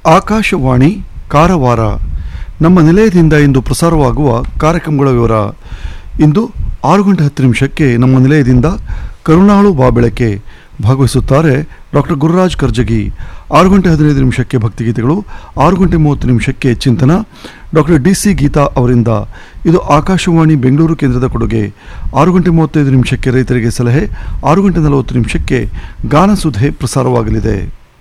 ಆಕಾಶವಾಣಿ ಕಾರವಾರ ನಮ್ಮ ನಿಲಯದಿಂದ ಇಂದು ಪ್ರಸಾರವಾಗುವ ಕಾರ್ಯಕ್ರಮಗಳ ವಿವರ ಇಂದು ಆರು ಗಂಟೆ ಹತ್ತು ನಿಮಿಷಕ್ಕೆ ನಮ್ಮ ನಿಲಯದಿಂದ ಕರುಣಾಳು ಬಾಬೆಳಕೆ ಭಾಗವಹಿಸುತ್ತಾರೆ ಡಾಕ್ಟರ್ ಗುರುರಾಜ್ ಕರ್ಜಗಿ ಆರು ಗಂಟೆ ಹದಿನೈದು ನಿಮಿಷಕ್ಕೆ ಭಕ್ತಿಗೀತೆಗಳು ಆರು ಗಂಟೆ ಮೂವತ್ತು ನಿಮಿಷಕ್ಕೆ ಚಿಂತನ ಡಾಕ್ಟರ್ ಡಿ ಸಿ ಗೀತಾ ಅವರಿಂದ ಇದು ಆಕಾಶವಾಣಿ ಬೆಂಗಳೂರು ಕೇಂದ್ರದ ಕೊಡುಗೆ ಆರು ಗಂಟೆ ಮೂವತ್ತೈದು ನಿಮಿಷಕ್ಕೆ ರೈತರಿಗೆ ಸಲಹೆ ಆರು ಗಂಟೆ ನಲವತ್ತು ನಿಮಿಷಕ್ಕೆ ಗಾನಸುಧೆ ಪ್ರಸಾರವಾಗಲಿದೆ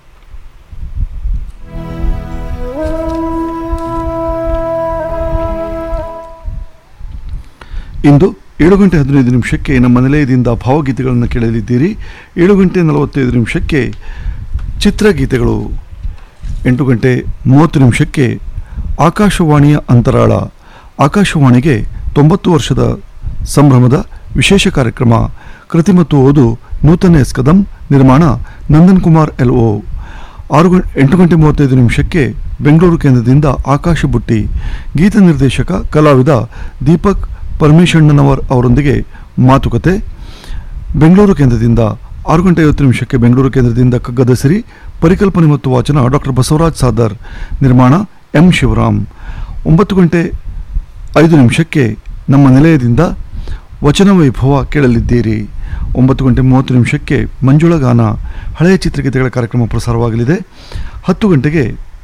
ಇಂದು ಏಳು ಗಂಟೆ ಹದಿನೈದು ನಿಮಿಷಕ್ಕೆ ನಮ್ಮ ನಿಲಯದಿಂದ ಭಾವಗೀತೆಗಳನ್ನು ಕೇಳಲಿದ್ದೀರಿ ಏಳು ಗಂಟೆ ನಲವತ್ತೈದು ನಿಮಿಷಕ್ಕೆ ಚಿತ್ರಗೀತೆಗಳು ಎಂಟು ಗಂಟೆ ಮೂವತ್ತು ನಿಮಿಷಕ್ಕೆ ಆಕಾಶವಾಣಿಯ ಅಂತರಾಳ ಆಕಾಶವಾಣಿಗೆ ತೊಂಬತ್ತು ವರ್ಷದ ಸಂಭ್ರಮದ ವಿಶೇಷ ಕಾರ್ಯಕ್ರಮ ಕೃತಿ ಮತ್ತು ಓದು ನೂತನ ಎಸ್ ಕದಂ ನಿರ್ಮಾಣ ನಂದನ್ ಕುಮಾರ್ ಎಲ್ ಒ ಆರು ಗಂ ಎಂಟು ಗಂಟೆ ಮೂವತ್ತೈದು ನಿಮಿಷಕ್ಕೆ ಬೆಂಗಳೂರು ಕೇಂದ್ರದಿಂದ ಆಕಾಶ ಬುಟ್ಟಿ ಗೀತ ನಿರ್ದೇಶಕ ಕಲಾವಿದ ದೀಪಕ್ ಪರಮೇಶಣ್ಣನವರ್ ಅವರೊಂದಿಗೆ ಮಾತುಕತೆ ಬೆಂಗಳೂರು ಕೇಂದ್ರದಿಂದ ಆರು ಗಂಟೆ ಐವತ್ತು ನಿಮಿಷಕ್ಕೆ ಬೆಂಗಳೂರು ಕೇಂದ್ರದಿಂದ ಕಗ್ಗದ ಸಿರಿ ಪರಿಕಲ್ಪನೆ ಮತ್ತು ವಾಚನ ಡಾಕ್ಟರ್ ಬಸವರಾಜ್ ಸಾದರ್ ನಿರ್ಮಾಣ ಎಂ ಶಿವರಾಮ್ ಒಂಬತ್ತು ಗಂಟೆ ಐದು ನಿಮಿಷಕ್ಕೆ ನಮ್ಮ ನಿಲಯದಿಂದ ವಚನ ವೈಭವ ಕೇಳಲಿದ್ದೀರಿ ಒಂಬತ್ತು ಗಂಟೆ ಮೂವತ್ತು ನಿಮಿಷಕ್ಕೆ ಮಂಜುಳ ಗಾನ ಹಳೆಯ ಚಿತ್ರಗೀತೆಗಳ ಕಾರ್ಯಕ್ರಮ ಪ್ರಸಾರವಾಗಲಿದೆ ಹತ್ತು ಗಂಟೆಗೆ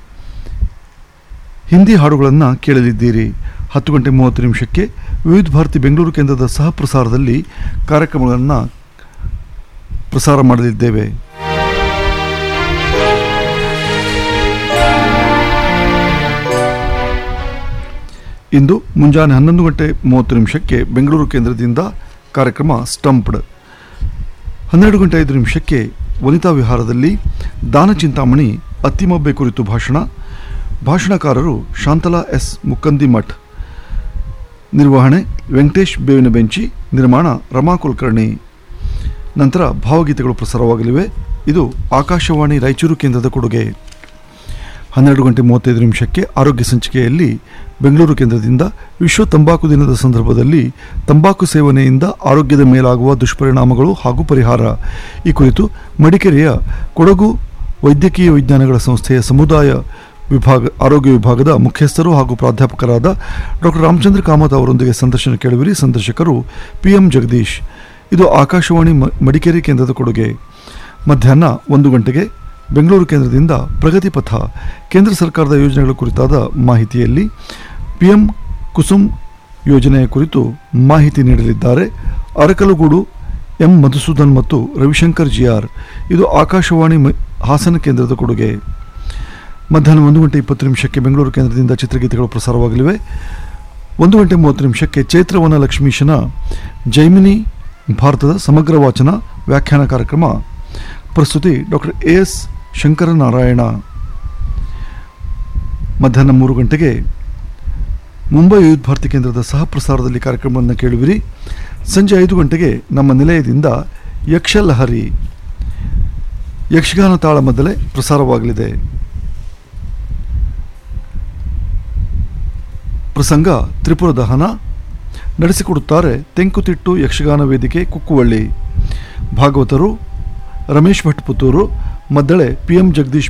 ಹಿಂದಿ ಹಾಡುಗಳನ್ನು ಕೇಳಲಿದ್ದೀರಿ ಹತ್ತು ಗಂಟೆ ಮೂವತ್ತು ನಿಮಿಷಕ್ಕೆ ವಿವಿಧ ಭಾರತಿ ಬೆಂಗಳೂರು ಕೇಂದ್ರದ ಸಹ ಪ್ರಸಾರದಲ್ಲಿ ಕಾರ್ಯಕ್ರಮಗಳನ್ನು ಪ್ರಸಾರ ಮಾಡಲಿದ್ದೇವೆ ಇಂದು ಮುಂಜಾನೆ ಹನ್ನೊಂದು ಗಂಟೆ ಮೂವತ್ತು ನಿಮಿಷಕ್ಕೆ ಬೆಂಗಳೂರು ಕೇಂದ್ರದಿಂದ ಕಾರ್ಯಕ್ರಮ ಸ್ಟಂಪ್ಡ್ ಹನ್ನೆರಡು ಗಂಟೆ ಐದು ನಿಮಿಷಕ್ಕೆ ವನಿತಾ ವಿಹಾರದಲ್ಲಿ ದಾನ ಚಿಂತಾಮಣಿ ಅತ್ತಿಮಬ್ಬೆ ಕುರಿತು ಭಾಷಣ ಭಾಷಣಕಾರರು ಶಾಂತಲಾ ಎಸ್ ಮುಕ್ಕಂದಿಮಠ್ ನಿರ್ವಹಣೆ ವೆಂಕಟೇಶ್ ಬೇವಿನ ಬೆಂಚಿ ನಿರ್ಮಾಣ ರಮಾ ಕುಲಕರ್ಣಿ ನಂತರ ಭಾವಗೀತೆಗಳು ಪ್ರಸಾರವಾಗಲಿವೆ ಇದು ಆಕಾಶವಾಣಿ ರಾಯಚೂರು ಕೇಂದ್ರದ ಕೊಡುಗೆ ಹನ್ನೆರಡು ಗಂಟೆ ಮೂವತ್ತೈದು ನಿಮಿಷಕ್ಕೆ ಆರೋಗ್ಯ ಸಂಚಿಕೆಯಲ್ಲಿ ಬೆಂಗಳೂರು ಕೇಂದ್ರದಿಂದ ವಿಶ್ವ ತಂಬಾಕು ದಿನದ ಸಂದರ್ಭದಲ್ಲಿ ತಂಬಾಕು ಸೇವನೆಯಿಂದ ಆರೋಗ್ಯದ ಮೇಲಾಗುವ ದುಷ್ಪರಿಣಾಮಗಳು ಹಾಗೂ ಪರಿಹಾರ ಈ ಕುರಿತು ಮಡಿಕೇರಿಯ ಕೊಡಗು ವೈದ್ಯಕೀಯ ವಿಜ್ಞಾನಗಳ ಸಂಸ್ಥೆಯ ಸಮುದಾಯ ವಿಭಾಗ ಆರೋಗ್ಯ ವಿಭಾಗದ ಮುಖ್ಯಸ್ಥರು ಹಾಗೂ ಪ್ರಾಧ್ಯಾಪಕರಾದ ಡಾಕ್ಟರ್ ರಾಮಚಂದ್ರ ಕಾಮತ್ ಅವರೊಂದಿಗೆ ಸಂದರ್ಶನ ಕೇಳುವಿರಿ ಸಂದರ್ಶಕರು ಪಿ ಎಂ ಜಗದೀಶ್ ಇದು ಆಕಾಶವಾಣಿ ಮ- ಮಡಿಕೇರಿ ಕೇಂದ್ರದ ಕೊಡುಗೆ ಮಧ್ಯಾಹ್ನ ಒಂದು ಗಂಟೆಗೆ ಬೆಂಗಳೂರು ಕೇಂದ್ರದಿಂದ ಪ್ರಗತಿ ಪಥ ಕೇಂದ್ರ ಸರ್ಕಾರದ ಯೋಜನೆಗಳ ಕುರಿತಾದ ಮಾಹಿತಿಯಲ್ಲಿ ಪಿ ಎಂ ಕುಸುಮ್ ಯೋಜನೆಯ ಕುರಿತು ಮಾಹಿತಿ ನೀಡಲಿದ್ದಾರೆ ಅರಕಲಗೂಡು ಎಂ ಮಧುಸೂದನ್ ಮತ್ತು ರವಿಶಂಕರ್ ಜಿಆರ್ ಇದು ಆಕಾಶವಾಣಿ ಮ- ಹಾಸನ ಕೇಂದ್ರದ ಕೊಡುಗೆ ಮಧ್ಯಾಹ್ನ ಒಂದು ಗಂಟೆ ಇಪ್ಪತ್ತು ನಿಮಿಷಕ್ಕೆ ಬೆಂಗಳೂರು ಕೇಂದ್ರದಿಂದ ಚಿತ್ರಗೀತೆಗಳು ಪ್ರಸಾರವಾಗಲಿವೆ ಒಂದು ಗಂಟೆ ಮೂವತ್ತು ನಿಮಿಷಕ್ಕೆ ಚೈತ್ರವನ ಲಕ್ಷ್ಮೀಶನ ಜೈಮಿನಿ ಭಾರತದ ಸಮಗ್ರ ವಾಚನ ವ್ಯಾಖ್ಯಾನ ಕಾರ್ಯಕ್ರಮ ಪ್ರಸ್ತುತಿ ಡಾಕ್ಟರ್ ಎ ಎಸ್ ಶಂಕರನಾರಾಯಣ ಮಧ್ಯಾಹ್ನ ಮೂರು ಗಂಟೆಗೆ ಮುಂಬೈ ವಿವಿಧ ಭಾರತಿ ಕೇಂದ್ರದ ಸಹ ಪ್ರಸಾರದಲ್ಲಿ ಕಾರ್ಯಕ್ರಮವನ್ನು ಕೇಳುವಿರಿ ಸಂಜೆ ಐದು ಗಂಟೆಗೆ ನಮ್ಮ ನಿಲಯದಿಂದ ಯಕ್ಷಲಹರಿ ಯಕ್ಷಗಾನ ತಾಳಮದ್ದಲೆ ಪ್ರಸಾರವಾಗಲಿದೆ ಪ್ರಸಂಗ ತ್ರಿಪುರ ದಹನ ನಡೆಸಿಕೊಡುತ್ತಾರೆ ತೆಂಕುತಿಟ್ಟು ಯಕ್ಷಗಾನ ವೇದಿಕೆ ಕುಕ್ಕುವಳ್ಳಿ ಭಾಗವತರು ರಮೇಶ್ ಭಟ್ ಪುತ್ತೂರು ಮದ್ದಳೆ ಪಿ ಎಂ ಜಗದೀಶ್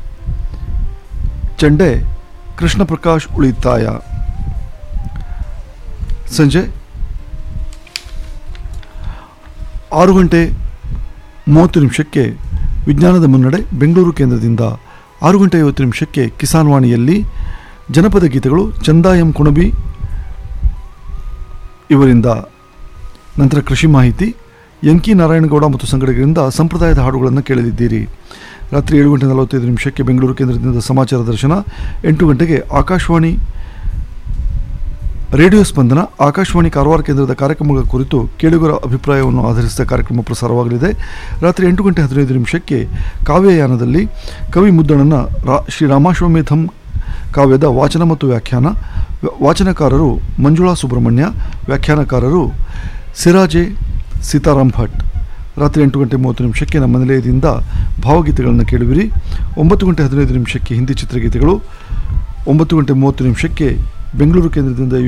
ಚಂಡೆ ಕೃಷ್ಣ ಪ್ರಕಾಶ್ ಉಳಿತಾಯ ಸಂಜೆ ಆರು ಗಂಟೆ ಮೂವತ್ತು ನಿಮಿಷಕ್ಕೆ ವಿಜ್ಞಾನದ ಮುನ್ನಡೆ ಬೆಂಗಳೂರು ಕೇಂದ್ರದಿಂದ ಆರು ಗಂಟೆ ಐವತ್ತು ನಿಮಿಷಕ್ಕೆ ಕಿಸಾನ್ ವಾಣಿಯಲ್ಲಿ ಜನಪದ ಗೀತೆಗಳು ಚಂದಾ ಎಂ ಕುಣಬಿ ಇವರಿಂದ ನಂತರ ಕೃಷಿ ಮಾಹಿತಿ ಎಂಕಿ ನಾರಾಯಣಗೌಡ ಮತ್ತು ಸಂಘಟಕರಿಂದ ಸಂಪ್ರದಾಯದ ಹಾಡುಗಳನ್ನು ಕೇಳಲಿದ್ದೀರಿ ರಾತ್ರಿ ಏಳು ಗಂಟೆ ನಲವತ್ತೈದು ನಿಮಿಷಕ್ಕೆ ಬೆಂಗಳೂರು ಕೇಂದ್ರದಿಂದ ಸಮಾಚಾರ ದರ್ಶನ ಎಂಟು ಗಂಟೆಗೆ ಆಕಾಶವಾಣಿ ರೇಡಿಯೋ ಸ್ಪಂದನ ಆಕಾಶವಾಣಿ ಕಾರವಾರ ಕೇಂದ್ರದ ಕಾರ್ಯಕ್ರಮಗಳ ಕುರಿತು ಕೇಳುಗರ ಅಭಿಪ್ರಾಯವನ್ನು ಆಧರಿಸಿದ ಕಾರ್ಯಕ್ರಮ ಪ್ರಸಾರವಾಗಲಿದೆ ರಾತ್ರಿ ಎಂಟು ಗಂಟೆ ಹದಿನೈದು ನಿಮಿಷಕ್ಕೆ ಕಾವ್ಯಯಾನದಲ್ಲಿ ಕವಿ ಮುದ್ದಣ್ಣನ ರಾ ಶ್ರೀ ರಾಮಾಶ್ವಮೇಧಂ ಕಾವ್ಯದ ವಾಚನ ಮತ್ತು ವ್ಯಾಖ್ಯಾನ ವ- ವಾಚನಕಾರರು ಮಂಜುಳಾ ಸುಬ್ರಹ್ಮಣ್ಯ ವ್ಯಾಖ್ಯಾನಕಾರರು ಸಿರಾಜೆ ಸೀತಾರಾಮ್ ಭಟ್ ರಾತ್ರಿ ಎಂಟು ಗಂಟೆ ಮೂವತ್ತು ನಿಮಿಷಕ್ಕೆ ನಮ್ಮ ನಿಲಯದಿಂದ ಭಾವಗೀತೆಗಳನ್ನು ಕೇಳುವಿರಿ ಒಂಬತ್ತು ಗಂಟೆ ಹದಿನೈದು ನಿಮಿಷಕ್ಕೆ ಹಿಂದಿ ಚಿತ್ರಗೀತೆಗಳು ಒಂಬತ್ತು ಗಂಟೆ ಮೂವತ್ತು ನಿಮಿಷಕ್ಕೆ ಬೆಂಗಳೂರು ಕೇಂದ್ರದಿಂದ